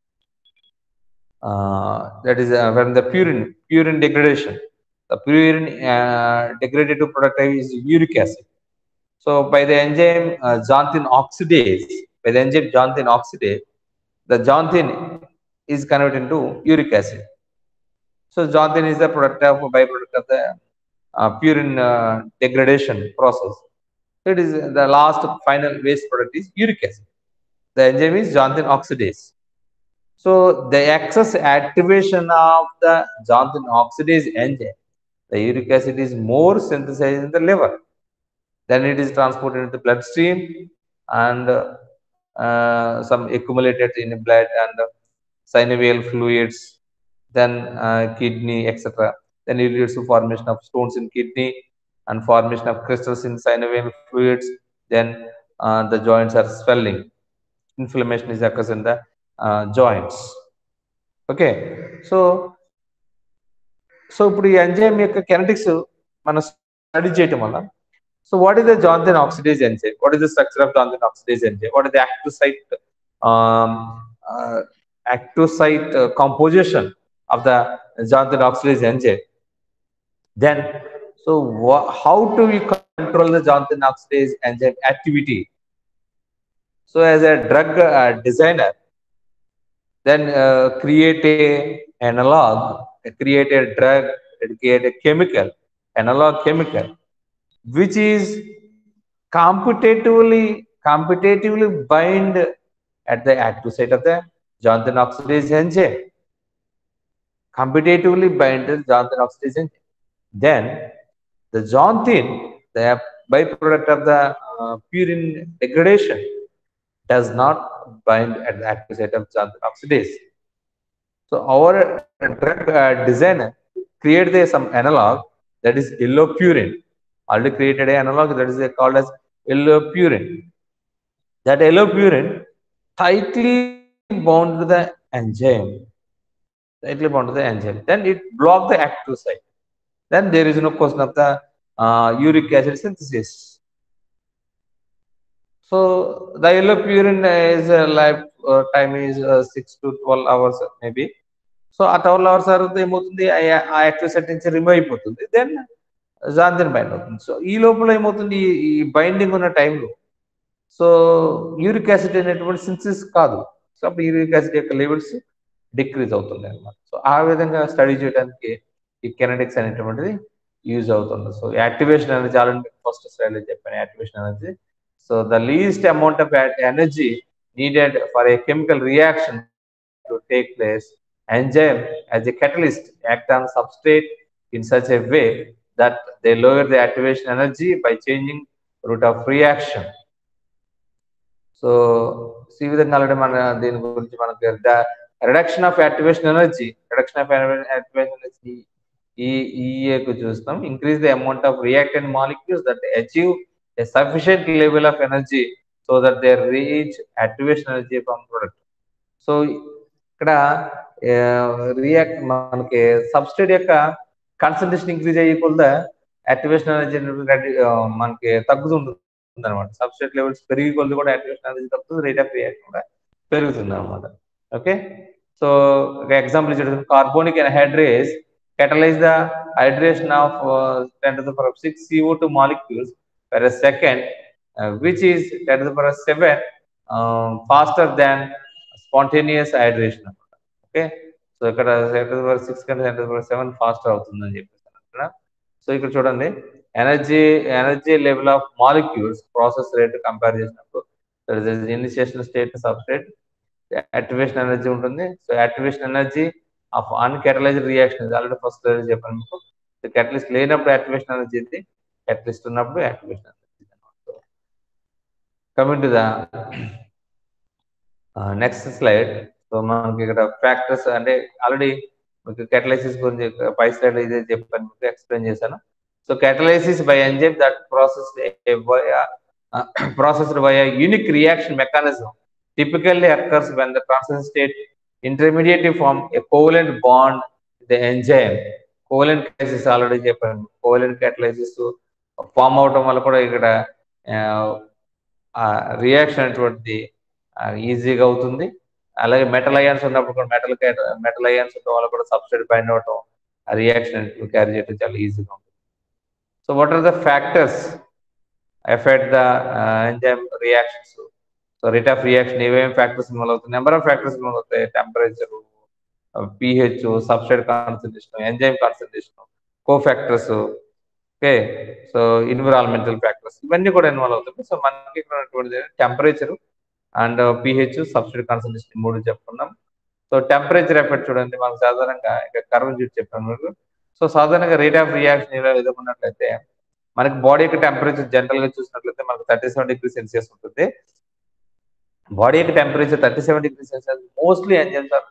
that is when the purine purine degradation the purine uh, degraded to product is uric acid so by the enzyme uh, xanthine oxidase by the enzyme xanthine oxidase the xanthine is converted into uric acid so xanthine is the product of byproduct of the uh, purine uh, degradation process so it is the last final waste product is uric acid the enzyme is xanthine oxidase so the excess activation of the xanthine oxidase enzyme the uric acid is more synthesized in the liver. Then it is transported into the bloodstream and uh, some accumulated in the blood and synovial fluids, then uh, kidney, etc. Then it leads to formation of stones in kidney and formation of crystals in synovial fluids. Then uh, the joints are swelling. Inflammation is occurs in the uh, joints. Okay so so ఇప్పుడు ఈ enzyme యొక్క kinetics మనం study చేయటం వల్ల so what is the xanthine oxidase enzyme what is the structure of xanthine oxidase enzyme what is the active site active site uh, composition of the xanthine oxidase enzyme. Then, so wha- how do we control the xanthine oxidase enzyme activity? So, as a drug uh, designer, then uh, create a analog, create a drug, create a chemical, analog chemical, which is competitively competitively bind at the active site of the xanthine oxidase enzyme. Competitively bind the xanthine oxidase enzyme. Then the xanthine, the byproduct of the uh, purine degradation, does not bind at the active site of xanthine oxidase. So our drug uh, designer create the, some analog that is yellow purine. Already created an analog that is called as yellow purine. That yellow purine tightly bound to the enzyme. Tightly bound to the enzyme. Then it block the active site. Then there is no question of the uh, uric acid synthesis. So the yellow purine is uh, life uh, time is uh, six to twelve hours maybe. So ఆ twelve hours తర్వాత ఏమవుతుంది ఆ- ఆ active site నుంచి remove అయిపోతుంది then xanthine bind అవుతుంది so ఈ లోపల ఏమవుతుంది ఈ- ఈ బైండింగ్ ఉన్న టైంలో సో యూరిక్ యాసిడ్ అనేటువంటి సింథసిస్ కాదు సో అప్పుడు యూరిక్ యాసిడ్ యొక్క లెవెల్స్ డిక్రీజ్ అవుతుంది అనమాట సో ఆ విధంగా స్టడీ చేయడానికి ఈ కెనటిక్స్ అనేటువంటిది యూజ్ అవుతుంది సో యాక్టివేషన్ అనేది ఆల్రెడీ ఫస్ట్ స్లైడ్ చెప్పాను యాక్టివేషన్ అనేది so the least amount of energy needed for a chemical reaction to take place enzyme as a catalyst act on substrate in such a way that they lower the activation energy by changing route of reaction. So ఈ విధంగా already మన దీని గురించి మనకి reduction of activation energy reduction of activation energy ఈ ఈఏకు చూస్తాం increase the amount of reactant molecules that achieve a sufficient level of energy so that they reach activation energy from product so ఇక్కడ react మనకి substrate యొక్క concentration increase అయ్యకుండా activation energy మనకి తగ్గుతుంటుంది అనమాట సబ్స్టేట్ లెవెల్స్ పెరిగి కొద్ది కూడా యాక్టివేషన్ ఎనర్జీ తగ్గుతుంది రేట్ ఆఫ్ రియాక్షన్ కూడా పెరుగుతుంది అనమాట ఓకే సో ఒక ఎగ్జాంపుల్ ఇచ్చేది carbonic anhydrase catalyze the hydration of uh, 10 to the power of 6 CO2 molecules per a second, uh, which is 10 to the power of 7 um, faster than spontaneous hydration. Okay so ఇక్కడ ten to power six కంటే ten to power seven faster అవుతుందని చెప్పేసి ఇక్కడ so ఇక్కడ చూడండి energy energy level of molecules process rate compare చేసినప్పుడు initiation state substrate activation energy ఉంటుంది so activation energy of uncatalysed reaction already first చెప్పాను మీకు కెటలిస్ట్ లేనప్పుడు యాక్టివేషన్ ఎనర్జీ ఉంది కెటలిస్ట్ ఉన్నప్పుడు activation energy coming to the next slide so మనకి ఇక్కడ factors అంటే ఆల్రెడీ మీకు కెటలైసిస్ గురించి పై స్లైడ్ ఇదే చెప్పాను మీకు ఎక్స్ప్లెయిన్ చేశాను so catalysis by enzyme that process processed by a unique reaction mechanism typically occurs when the transition state intermediate form a covalent bond with the enzyme covalent క్రైసిస్ already చెప్పాను covalent catalysis form అవడం వల్ల కూడా ఇక్కడ reaction అటువంటిది ఈజీగా అవుతుంది అలాగే మెటల్ అయాన్స్ ఉన్నప్పుడు కూడా మెటల్ మెటల్ అయాన్స్ ఉండడం వల్ల కూడా సబ్స్టేట్ బైండ్ అవడం ఆ రియాక్షన్ క్యారీ చేయడం చాలా ఈజీగా ఉంటుంది so what are the factors effect the enzyme reactions so rate of reaction ఏమేమి ఫ్యాక్టర్స్ ఇన్వాల్వ్ అవుతాయి నెంబర్ ఆఫ్ ఫ్యాక్టర్స్ ఇన్వాల్వ్ అవుతాయి temperature pH substrate concentration enzyme concentration cofactors okay so environmental factors ఇవన్నీ కూడా involve అవుతాయి so మనకి ఇక్కడ ఉన్నటువంటి temperature and pH substrate concentration మూడు చెప్పుకున్నాం సో టెంపరేచర్ ఎఫెక్ట్ చూడండి మనకు సాధారణంగా ఇంకా కర్వ్ చూసి చెప్పాను మీకు సో సాధారణంగా రేట్ ఆఫ్ రియాక్షన్ ఇలా ఎదుర్కొన్నట్లయితే మనకి బాడీ యొక్క టెంపరేచర్ జనరల్ గా చూసినట్లయితే మనకు థర్టీ సెవెన్ డిగ్రీ సెల్సియస్ ఉంటుంది బాడీ యొక్క temperature thirty seven degree Celsius mostly enzymes are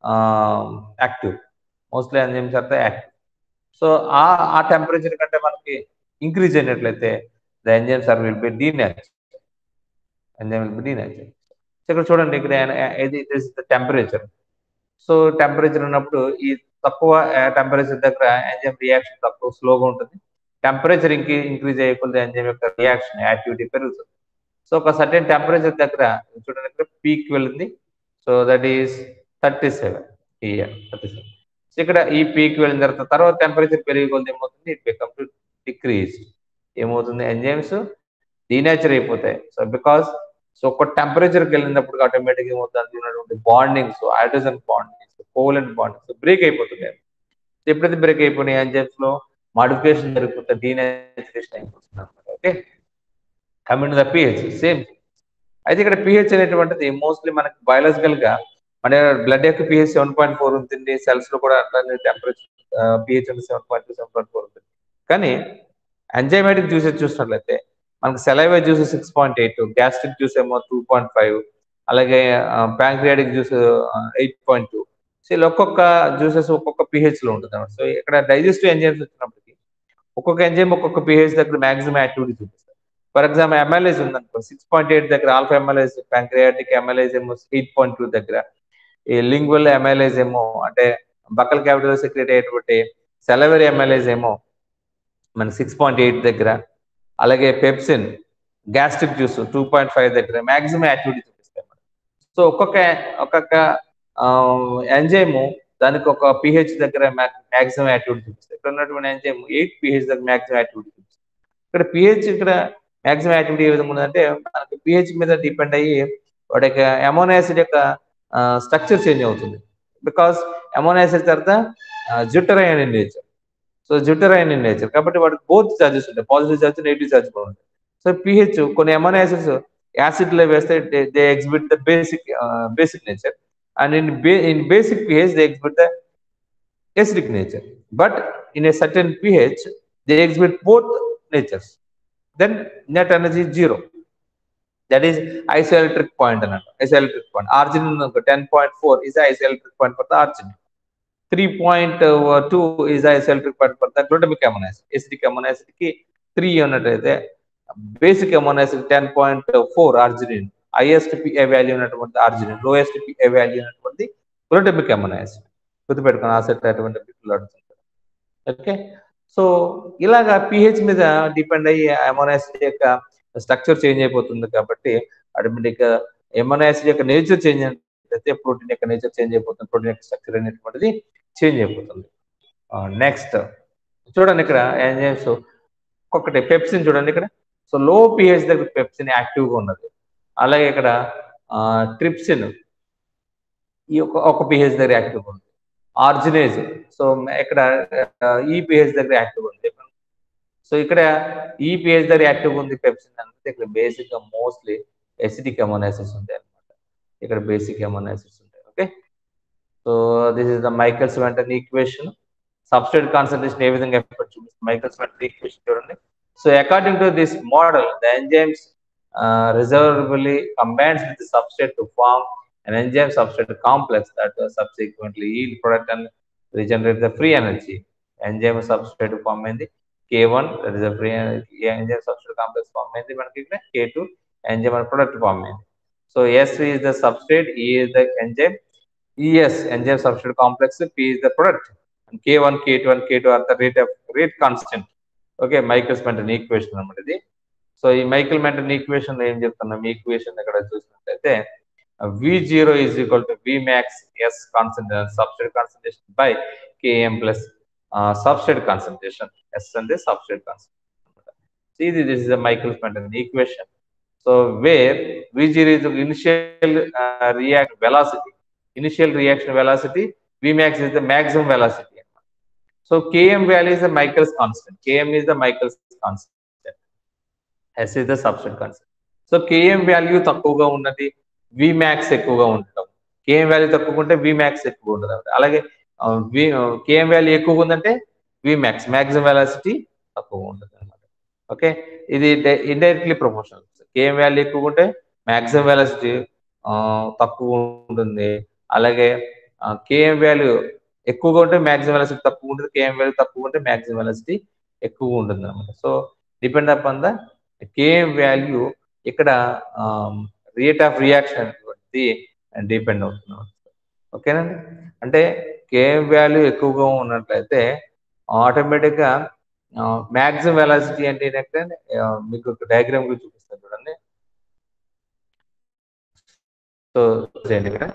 active mostly enzymes are the active so ఆ ఆ టెంపరేచర్ కంటే మనకి ఇంక్రీజ్ అయినట్లయితే the enzymes are will be denature enzyme will be denature so ఇక్కడ చూడండి ఇక్కడ ఇది this the temperature so temperature ఉన్నప్పుడు ఈ తక్కువ టెంపరేచర్ దగ్గర ఎంజైమ్ రియాక్షన్ తక్కువ స్లోగా ఉంటుంది టెంపరేచర్ ఇంక ఇంక్రీజ్ అయ్యే కొద్ది ఎంజైమ్ యొక్క రియాక్షన్ యాక్టివిటీ పెరుగుతుంది సో ఒక సర్టెన్ టెంపరేచర్ దగ్గర చూడండి ఇక్కడ పీక్ వెళ్ళింది so that is thirty seven year thirty seven so ఇక్కడ ఈ పీక్ వెళ్ళిన తర్వాత తర్వాత టెంపరేచర్ పెరిగే కొద్ది ఏమవుతుంది ఇట్ బికమ్ టు డిక్రీజ్ ఏమవుతుంది ఎంజైమ్స్ డీనేచర్ అయిపోతాయి సో బికాస్ సో ఒక టెంపరేచర్కి వెళ్ళినప్పుడు ఆటోమేటిక్ ఏమవుతుంది అందులో ఉన్నటువంటి bondings hydrogen bondings covalent bondings break అయిపోతుంది ఎప్పుడైతే బ్రేక్ అయిపోయినాయి ఎంజైమ్స్ లో మాడిఫికేషన్ జరిగిపోతే డీనేచరేషన్ అయిపోతుంది అనమాట okay coming to the pH same అయితే ఇక్కడ పిహెచ్ అనేటువంటిది మోస్ట్లీ మనకి బయాలజికల్ గా మన బ్లడ్ యొక్క పిహెచ్ సెవెన్ పాయింట్ ఫోర్ ఉంటుంది సెల్స్ లో కూడా అట్లానే టెంపరేచర్ పిహెచ్ అంటే seven point two seven point four ఉంటుంది కానీ ఎంజైమాటిక్ జ్యూసెస్ చూసినట్లయితే మనకి saliva juice six point eight gastric juice ఏమో టూ పాయింట్ ఫైవ్ అలాగే pancreatic juice eight point two so ఇలా ఒక్కొక్క జ్యూసెస్ ఒక్కొక్క పిహెచ్ లో ఉంటుంది అనమాట సో ఇక్కడ డైజెస్టివ్ ఎంజైమ్స్ వచ్చినప్పటికీ ఒక్కొక్క ఎంజైమ్ ఒక్కొక్క పిహెచ్ దగ్గర మాక్సిమం యాక్టివిటీ చూపిస్తారు ఫర్ ఎగ్జాంపుల్ ఎంఎల్ఏజ్ ఉందనుకో సిక్స్ పాయింట్ ఎయిట్ దగ్గర ఆల్ఫా ఎంఎల్ఏజ్ ప్యాంక్రియాటిక్ ఎంఎల్ఏజ్ ఏమో ఎయిట్ పాయింట్ టూ దగ్గర ఈ లింగ్వల్ ఎంఎల్ఏజ్ ఏమో అంటే బకల్ క్యాపిటల్ సెక్రెట్ అయ్యేటువంటి సెలవరీ ఎంఎల్ఏజ్ ఏమో మన సిక్స్ పాయింట్ ఎయిట్ దగ్గర అలాగే pepsin gastric juice two point five దగ్గర మాక్సిమం యాక్టివిటీ చూపిస్తాయి సో ఒక్కొక్క ఒక్కొక్క ఎంజైమ్ దానికి ఒక పిహెచ్ దగ్గర మాక్సిమం యాక్టివిటీ చూపిస్తాయి ఇక్కడ ఉన్నటువంటి ఎంజైమ్ ఎయిట్ పిహెచ్ దగ్గర మాక్సిమం యాక్టివిటీ చూపిస్తాయి ఇక్కడ పిహెచ్ ఇక్కడ మాక్సిమం యాక్టివిటీ ఏ విధంగా ఉందంటే మనకి పిహెచ్ మీద డిపెండ్ అయ్యి వాటి యొక్క అమోనో యాసిడ్ యొక్క స్ట్రక్చర్ చేంజ్ అవుతుంది బికాస్ అమోనో యాసిడ్ తర్వాత zwitterion in nature so zwitterion in nature కాబట్టి వాటికి బోత్ చార్జెస్ ఉంటాయి పాజిటివ్ చార్జ్ నెగిటివ్ చార్జ్ కూడా ఉంటాయి సో పిహెచ్ కొన్ని అమోనో యాసిడ్స్ యాసిడ్ లో వేస్తే they exhibit the basic basic nature and in in basic pH they exhibit the acidic nature but in a certain pH they exhibit both natures then net energy is zero that is isoelectric point అన్నట్టు isoelectric point arginine అనుకో 10.4 is the isoelectric point for the arginine 3.2 is the isoelectric point for the glutamic amino acid acidic amino acid కి 3 ఉన్నట్టయితే basic amino acid ten point four arginine highest pKa value ఉన్నటువంటి arginine lowest pKa value ఉన్నటువంటి glutamic amino acid గుర్తుపెట్టుకుని ఆ set అటువంటి బిట్లు అడుగుతుంటారు okay so ఇలాగా పిహెచ్ మీద డిపెండ్ అయ్యి అమోనో యాసిడ్ యొక్క స్ట్రక్చర్ చేంజ్ అయిపోతుంది కాబట్టి ఆటోమేటిక్ ఎమోనో యాసిడ్ యొక్క నేచర్ చేంజ్ అయితే ప్రోటీన్ యొక్క నేచర్ చేంజ్ అయిపోతుంది ప్రోటీన్ యొక్క స్ట్రక్చర్ అనేటువంటిది చేంజ్ అయిపోతుంది నెక్స్ట్ చూడండి ఇక్కడ ఎంజైమ్స్ ఒక్కొక్కటి పెప్సిన్ చూడండి ఇక్కడ సో లో పిహెచ్ దగ్గర పెప్సిన్ యాక్టివ్గా ఉన్నది అలాగే ఇక్కడ ట్రిప్సిన్ ఈ ఒక ఒక పిహెచ్ దగ్గర యాక్టివ్గా ఉంది ఆర్జినేజ్ సో ఇక్కడ ఈ పిహెచ్ దగ్గర యాక్టివ్ ఉంది సో ఇక్కడ ఈ పిహెచ్ దగ్గర యాక్టివ్ ఉంది పెప్సిన్ అంటే ఇక్కడ బేసిక్ గా మోస్ట్లీ ఎసిడిక్ అమోనాసిస్ ఉంటాయి అనమాట ఇక్కడ బేసిక్ అమోనాసిస్ ఉంటాయి okay so this is the Michaelis Menten equation substrate concentration ఏ విధంగా ఎఫెక్ట్ చూపిస్తుంది మైకల్స్ వెంటనే ఈక్వేషన్ చూడండి so according to this model the enzymes reservably combines with the substrate to form an enzyme substrate complex that uh, subsequently yield product and regenerate the free energy. Enzyme substrate form అయింది K1 that is a free energy enzyme substrate complex form అయింది మనకి ఇక్కడ K2 enzyme and product form అయింది. So S is the substrate, E is the enzyme, ES enzyme substrate complex, P is the product. And K1, K2 and K2 are the rate of rate constant. Okay Michaelis Menten equation అనమాట ఇది so ఈ Michael Menten equation ఏం చెప్తున్నాం equation ఇక్కడ చూసినట్లయితే V zero is equal to V max S concentration substrate concentration by KM plus substrate concentration S అంటే substrate concentration ఇది this is the Michaelis Menten equation so where V zero is initial react velocity initial reaction velocity V max is the maximum velocity So Km value is the Michael's constant. Km is the Michael's constant. S is the substrate constant. So Km value తక్కువగా ఉన్నది V max ఎక్కువగా ఉండటం Km value తక్కువ ఉంటే V max ఎక్కువ ఉండదు అలాగే V Km value ఎక్కువగా ఉందంటే V max మాక్సిమం వెలాసిటీ తక్కువ ఉంటుంది అనమాట ఓకే ఇది ఇండైరెక్ట్లీ ప్రపోర్షనల్ Km వాల్యూ ఎక్కువ ఉంటే మాక్సిమం వెలాసిటీ తక్కువ ఉంటుంది అలాగే కేఎం వాల్యూ ఎక్కువగా ఉంటే మ్యాక్సిమం వెలాసిటీ తక్కువ ఉంటుంది కేఎం వాల్యూ తక్కువ ఉంటే మ్యాక్సిమం వెలాసిటీ ఎక్కువ ఉంటుంది అనమాట so depend upon the KM value ఇక్కడ రేట్ ఆఫ్ రియాక్షన్ అనేటువంటి డిపెండ్ అవుతుంది ఓకేనండి అంటే కేఎం వాల్యూ ఎక్కువగా ఉన్నట్లయితే ఆటోమేటిక్గా మ్యాక్సిమం వెలాసిటీ అంటే ఏంటంటే మీకు డయాగ్రామ్ గురించి చూపిస్తాను చూడండి సో చేయండి ఇక్కడ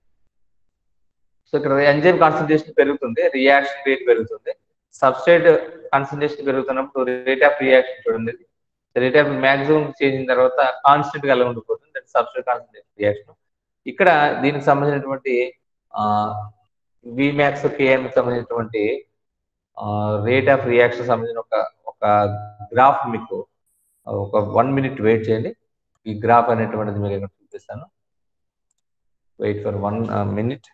సో ఇక్కడ ఎంజైమ్ కాన్సన్ట్రేషన్ పెరుగుతుంది రియాక్షన్ రేట్ పెరుగుతుంది సబ్స్ట్రేట్ కాన్సన్ట్రేషన్ పెరుగుతున్నప్పుడు రేట్ ఆఫ్ రియాక్షన్ చూడండి రేట్ ఆఫ్ మాక్సిమం చేసిన తర్వాత కాన్స్టెంట్ గా అలా ఉండిపోతుంది దట్ సబ్స్ట్రేట్ కాన్సన్ట్రేషన్ రియాక్షన్ ఇక్కడ దీనికి సంబంధించినటువంటి విమాక్స్ కేఎం సంబంధించినటువంటి రేట్ ఆఫ్ రియాక్షన్ సంబంధించిన ఒక ఒక గ్రాఫ్ మీకు ఒక వన్ మినిట్ వెయిట్ చేయండి ఈ గ్రాఫ్ అనేటువంటిది మీకు ఇక్కడ చూపిస్తాను wait for one minute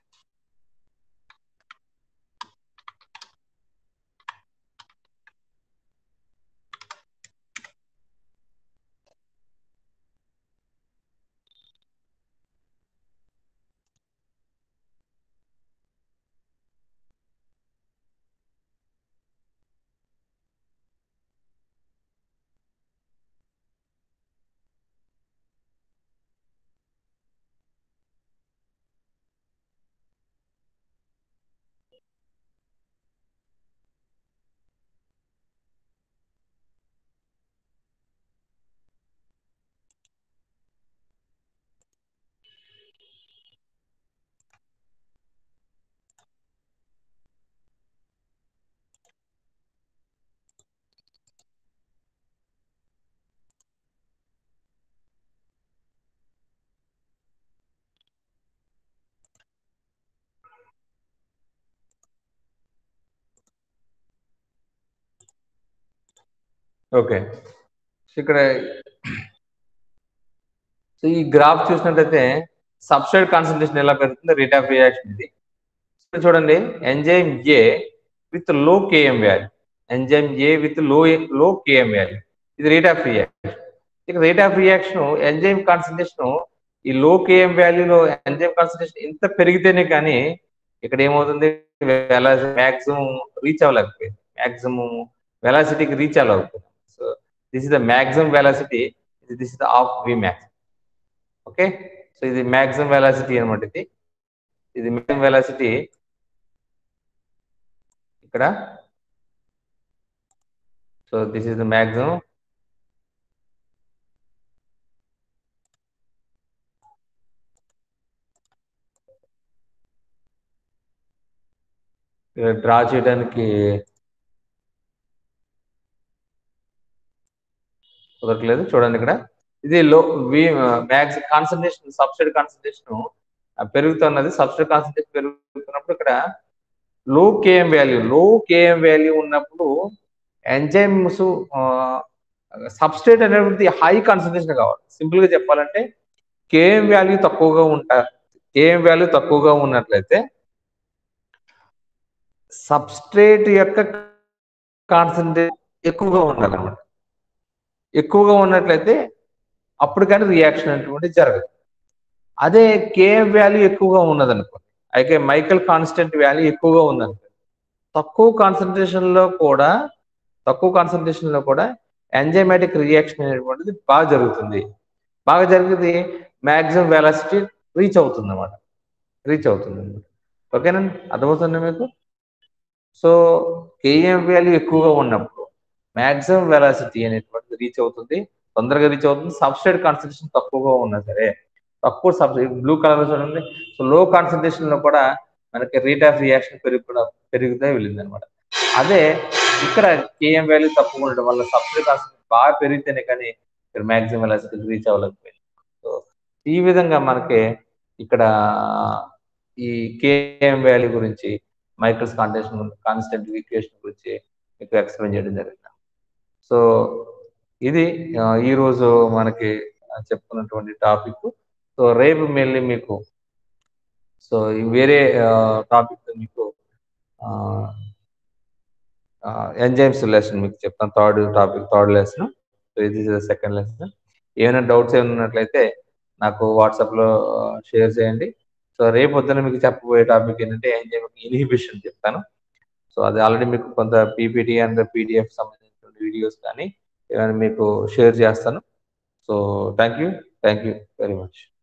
okay ఇక్కడ సో ఈ గ్రాఫ్ చూసినట్టయితే సబ్స్ట్రేట్ కాన్సన్ట్రేషన్ ఎలా పెరుగుతుంది రేట్ ఆఫ్ రియాక్షన్ ఇది ఇప్పుడు చూడండి enzyme A with low KM value enzyme A with low low KM value ఇది రేట్ ఆఫ్ రియాక్షన్ ఇక rate of reaction enzyme concentration ఈ లో కేఎం వాల్యూలో ఎంజైమ్ కాన్సన్ట్రేషన్ ఇంత పెరిగితేనే కానీ ఇక్కడ ఏమవుతుంది మ్యాక్సిమం రీచ్ అవ్వలేకపోయింది మ్యాక్సిమం వెలాసిటీకి రీచ్ అవ్వలేకపోయింది so this is the maximum velocity this is the of V max okay so ఇది మ్యాక్సిమం వెలాసిటీ అనమాట ఇది ఇది మ్యాక్సిమం వెలాసిటీ ఇక్కడ so this is the maximum draw చేయడానికి కుదరట్లేదు చూడండి ఇక్కడ ఇది low V max concentration substrate concentration పెరుగుతున్నది సబ్స్ట్రేట్ కాన్సన్ట్రేషన్ పెరుగుతున్నప్పుడు ఇక్కడ low KM value low KM value ఉన్నప్పుడు ఎంజైమ్స్ సబ్స్ట్రేట్ అనేటువంటి హై కాన్సన్ట్రేషన్ కావాలి సింపుల్ గా చెప్పాలంటే కేఎం వాల్యూ తక్కువగా ఉంటా కేఎం వాల్యూ తక్కువగా ఉన్నట్లయితే సబ్స్ట్రేట్ యొక్క కాన్సన్ట్రేట్ ఎక్కువగా ఉండాలన్నమాట ఎక్కువగా ఉన్నట్లయితే అప్పుడు కానీ రియాక్షన్ అటువంటి జరగదు అదే కేఎం వాల్యూ ఎక్కువగా ఉన్నదనుకోండి అయితే మైకల్ కాన్స్టెంట్ వాల్యూ ఎక్కువగా ఉందనుకోండి తక్కువ కాన్సన్ట్రేషన్ లో కూడా తక్కువ కాన్సన్ట్రేషన్ లో కూడా ఎంజైమాటిక్ రియాక్షన్ అనేటువంటిది బాగా జరుగుతుంది బాగా జరిగింది మ్యాక్సిమం వెలాసిటీ రీచ్ అవుతుంది అనమాట రీచ్ అవుతుంది అనమాట ఓకేనండి అర్థమవుతుంది మీకు సో కేఎం వాల్యూ ఎక్కువగా ఉన్నప్పుడు మ్యాక్సిమం వెలాసిటీ అనేటువంటిది రీచ్ అవుతుంది తొందరగా రీచ్ అవుతుంది సబ్స్ట్రేట్ కాన్సన్ట్రేషన్ తక్కువగా ఉన్నా సరే తక్కువ సబ్స్ట్రేట్ బ్లూ కలర్ చూడండి సో లో కాన్సన్ట్రేషన్ లో కూడా మనకి రేట్ ఆఫ్ రియాక్షన్ పెరుగుతా పెరుగుతూ వెళ్ళింది అనమాట అదే ఇక్కడ కేఎం వాల్యూ తక్కువ ఉండడం వల్ల సబ్స్ట్రేట్ కాన్సన్ట్రేషన్ బాగా పెరిగితేనే కానీ ఇక్కడ మ్యాక్సిమం వెలాసిటీ రీచ్ అవ్వలేకపోయింది సో ఈ విధంగా మనకి ఇక్కడ ఈ కేఎం వాల్యూ గురించి మైక్రోస్ కాన్సన్ట్రేషన్ కాన్స్టెంట్ ఈక్వేషన్ గురించి మీకు ఎక్స్ప్లెయిన్ చేయడం జరిగింది సో ఇది ఈరోజు మనకి చెప్పుకున్నటువంటి టాపిక్ సో రేపు మళ్ళీ మీకు సో వేరే టాపిక్ మీకు ఎంజైమ్స్ లెసన్ మీకు చెప్తాను third topic third lesson so ఇది సెకండ్ లెసన్ ఏమైనా డౌట్స్ ఏమైనా ఉన్నట్లయితే నాకు వాట్సాప్లో షేర్ చేయండి సో రేపు పొద్దున మీకు చెప్పబోయే టాపిక్ ఏంటంటే ఎంజైమ్ ఇన్హిబిషన్ చెప్తాను సో అది ఆల్రెడీ మీకు కొంత పీపీటీ అండ్ పీడిఎఫ్ సంబంధించిన వీడియోస్ కానీ ఏమైనా మీకు షేర్ చేస్తాను so thank you thank you very much